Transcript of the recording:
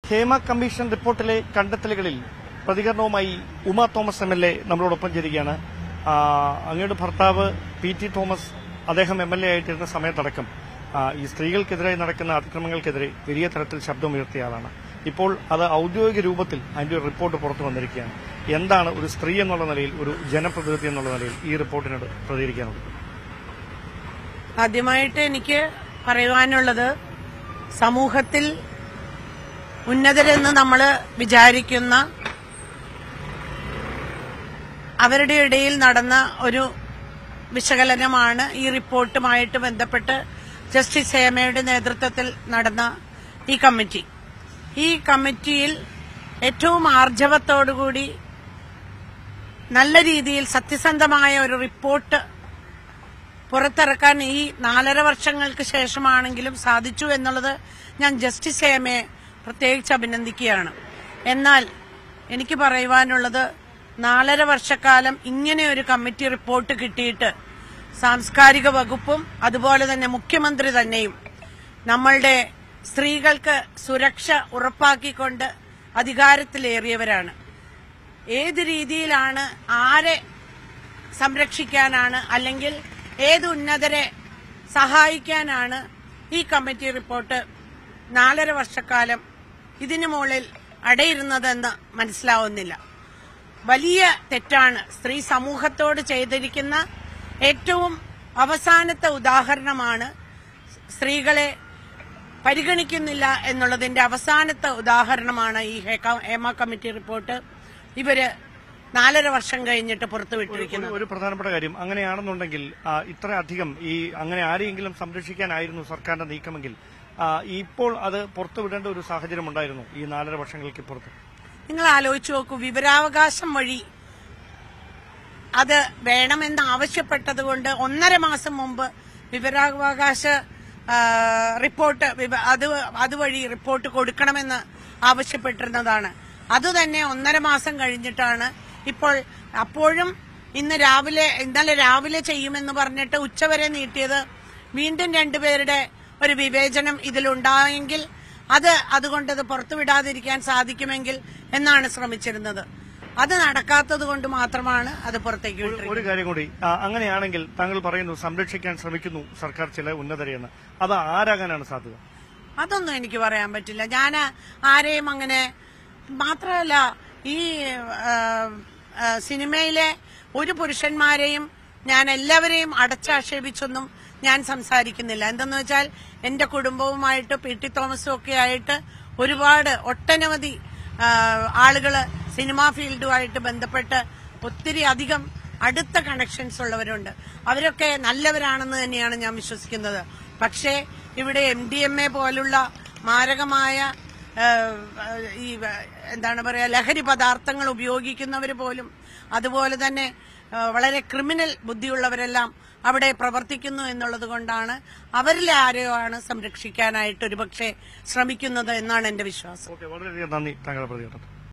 Hema commission റിപ്പോർട്ടിലെ കണ്ടെത്തലുകളിൽ പ്രതികരണവുമായി Uma Thomas M L A നമ്മളോടൊപ്പം ചേരുകയാണ് ആ, അങ്ങയുടെ ഭർത്താവ് പി ടി തോമസ് അദ്ദേഹം എം എൽ എ ആയിട്ടിരുന്ന സമയത്തടക്കം ആ, ഈ സ്ത്രീകൾക്കെതിരെ നടക്കുന്ന അതിക്രമങ്ങൾക്കെതിരെ വലിയ തരത്തിൽ ശബ്ദമുയർത്തിയ ആളാണ് ഇപ്പോൾ അത് ഔദ്യോഗിക രൂപത്തിൽ അതിന്റെ ഒരു റിപ്പോർട്ട് പുറത്തു വന്നിരിക്കുകയാണ് എന്താണ് ഒരു സ്ത്രീ എന്നുള്ള നിലയിൽ ഒരു ജനപ്രതിനിധി എന്നുള്ള നിലയിൽ ഈ റിപ്പോർട്ടിനോട് പ്രതികരിക്കാനുള്ളത് ആദ്യമായിട്ട് എനിക്ക് പറയുവാനുള്ളത് സമൂഹത്തിൽ ഉന്നതരെന്ന് നമ്മൾ വിചാരിക്കുന്ന അവരുടെ ഇടയിൽ നടന്ന ഒരു വിശകലനമാണ് ഈ റിപ്പോർട്ടുമായിട്ട് ബന്ധപ്പെട്ട് ജസ്റ്റിസ് ഹേമയുടെ നേതൃത്വത്തിൽ നടന്ന ഈ കമ്മിറ്റി ഈ കമ്മിറ്റിയിൽ ഏറ്റവും ആർജവത്തോടുകൂടി നല്ല രീതിയിൽ സത്യസന്ധമായ ഒരു റിപ്പോർട്ട് പുറത്തിറക്കാൻ ഈ നാലര വർഷങ്ങൾക്ക് ശേഷമാണെങ്കിലും സാധിച്ചു എന്നുള്ളത് ഞാൻ ജസ്റ്റിസ് ഹേമയെ പ്രത്യേകിച്ച് അഭിനന്ദിക്കുകയാണ് എന്നാൽ എനിക്ക് പറയുവാനുള്ളത് നാലര വർഷക്കാലം ഇങ്ങനെ ഒരു കമ്മിറ്റി റിപ്പോർട്ട് കിട്ടിയിട്ട് സാംസ്കാരിക വകുപ്പും അതുപോലെ തന്നെ മുഖ്യമന്ത്രി തന്നെയും നമ്മളുടെ സ്ത്രീകൾക്ക് സുരക്ഷ ഉറപ്പാക്കിക്കൊണ്ട് അധികാരത്തിലേറിയവരാണ് ഏത് രീതിയിലാണ് ആരെ സംരക്ഷിക്കാനാണ് അല്ലെങ്കിൽ ഏത് ഉന്നതരെ സഹായിക്കാനാണ് ഈ കമ്മിറ്റി റിപ്പോർട്ട് നാലര വർഷക്കാലം ഇതിനു മുകളിൽ അടയിരുന്നതെന്ന് മനസ്സിലാവുന്നില്ല വലിയ തെറ്റാണ് സ്ത്രീ സമൂഹത്തോട് ചെയ്തിരിക്കുന്ന ഏറ്റവും അവസാനത്തെ ഉദാഹരണമാണ് സ്ത്രീകളെ പരിഗണിക്കുന്നില്ല എന്നുള്ളതിന്റെ അവസാനത്തെ ഉദാഹരണമാണ് ഈ ഹേക- ഹേമ കമ്മിറ്റി റിപ്പോർട്ട് ഇവര് നാലര വർഷം കഴിഞ്ഞിട്ട് പുറത്തുവിട്ടിരിക്കുന്നത് ഒരു പ്രധാനപ്പെട്ട കാര്യം അങ്ങനെയാണെന്നുണ്ടെങ്കിൽ ആ, ഇത്ര അധികം ഈ അങ്ങനെ ആരെയെങ്കിലും സംരക്ഷിക്കാനായിരുന്നു സർക്കാരിന്റെ നീക്കമെങ്കിൽ ആ, ഇപ്പോൾ അത് പുറത്തുവിടേണ്ട ഒരു സാഹചര്യം ഉണ്ടായിരുന്നു ഈ നാലര വർഷങ്ങൾക്ക് പുറത്ത് നിങ്ങൾ ആലോചിച്ചു നോക്കൂ വിവരാവകാശം വഴി അത് വേണമെന്ന് ആവശ്യപ്പെട്ടതുകൊണ്ട് ഒന്നര മാസം മുമ്പ് വിവരാവകാശ ആ, റിപ്പോർട്ട് വിവ- അത് അതുവഴി റിപ്പോർട്ട് കൊടുക്കണമെന്ന് ആവശ്യപ്പെട്ടിരുന്നതാണ് അതുതന്നെ ഒന്നര മാസം കഴിഞ്ഞിട്ടാണ് ഇപ്പോൾ അപ്പോഴും ഇന്ന് രാവിലെ ഇന്നലെ രാവിലെ ചെയ്യുമെന്ന് പറഞ്ഞിട്ട് ഉച്ചവരെ നീട്ടിയത് വീണ്ടും രണ്ടുപേരുടെ ഒരു വിവേചനം ഇതിലുണ്ടായെങ്കിൽ അത് അതുകൊണ്ട് അത് പുറത്തുവിടാതിരിക്കാൻ സാധിക്കുമെങ്കിൽ എന്നാണ് ശ്രമിച്ചിരുന്നത് അത് നടക്കാത്തത് കൊണ്ട് മാത്രമാണ് അത് പുറത്തേക്ക് വിട്ടിരിക്കുന്നത് ഒരു കാര്യം കൂടി ആ, അങ്ങനെയാണെങ്കിൽ താങ്കൾ പറയുന്നു സംരക്ഷിക്കാൻ ശ്രമിക്കുന്നു സർക്കാർ ചില ഉന്നതരെയെന്ന് അത് ആരാകാനാണ് സാധ്യത അതൊന്നും എനിക്ക് പറയാൻ പറ്റില്ല ഞാൻ ആരെയും അങ്ങനെ മാത്രമല്ല ഈ ആ, ആ, സിനിമയിലെ ഒരു പുരുഷന്മാരെയും ഞാൻ എല്ലാവരെയും അടച്ചാക്ഷേപിച്ചൊന്നും ഞാൻ സംസാരിക്കുന്നില്ല എന്തെന്ന് വെച്ചാൽ എന്റെ കുടുംബവുമായിട്ട് പി ടി തോമസും ഒക്കെ ആയിട്ട് ഒരുപാട് ഒട്ടനവധി ആ, ആളുകള് സിനിമാ ഫീൽഡുമായിട്ട് ബന്ധപ്പെട്ട് ഒത്തിരി അധികം അടുത്ത കണക്ഷൻസ് ഉള്ളവരുണ്ട് അവരൊക്കെ നല്ലവരാണെന്ന് തന്നെയാണ് ഞാൻ വിശ്വസിക്കുന്നത് പക്ഷേ ഇവിടെ എം ഡി എം എ പോലുള്ള മാരകമായ ഏഹ്, ഈ വ- എന്താണ് പറയാ ലഹരി പദാർത്ഥങ്ങൾ ഉപയോഗിക്കുന്നവർ പോലും അതുപോലെ തന്നെ ഏഹ്, വളരെ ക്രിമിനൽ ബുദ്ധിയുള്ളവരെല്ലാം അവിടെ പ്രവർത്തിക്കുന്നു എന്നുള്ളത് കൊണ്ടാണ് അവരിലെ ആരെയോ ആണ് സംരക്ഷിക്കാനായിട്ട് ഒരുപക്ഷെ ശ്രമിക്കുന്നത് എന്നാണ് എന്റെ വിശ്വാസം ഓക്കെ വളരെയധികം നന്ദി താങ്കളുടെ പ്രതികരണം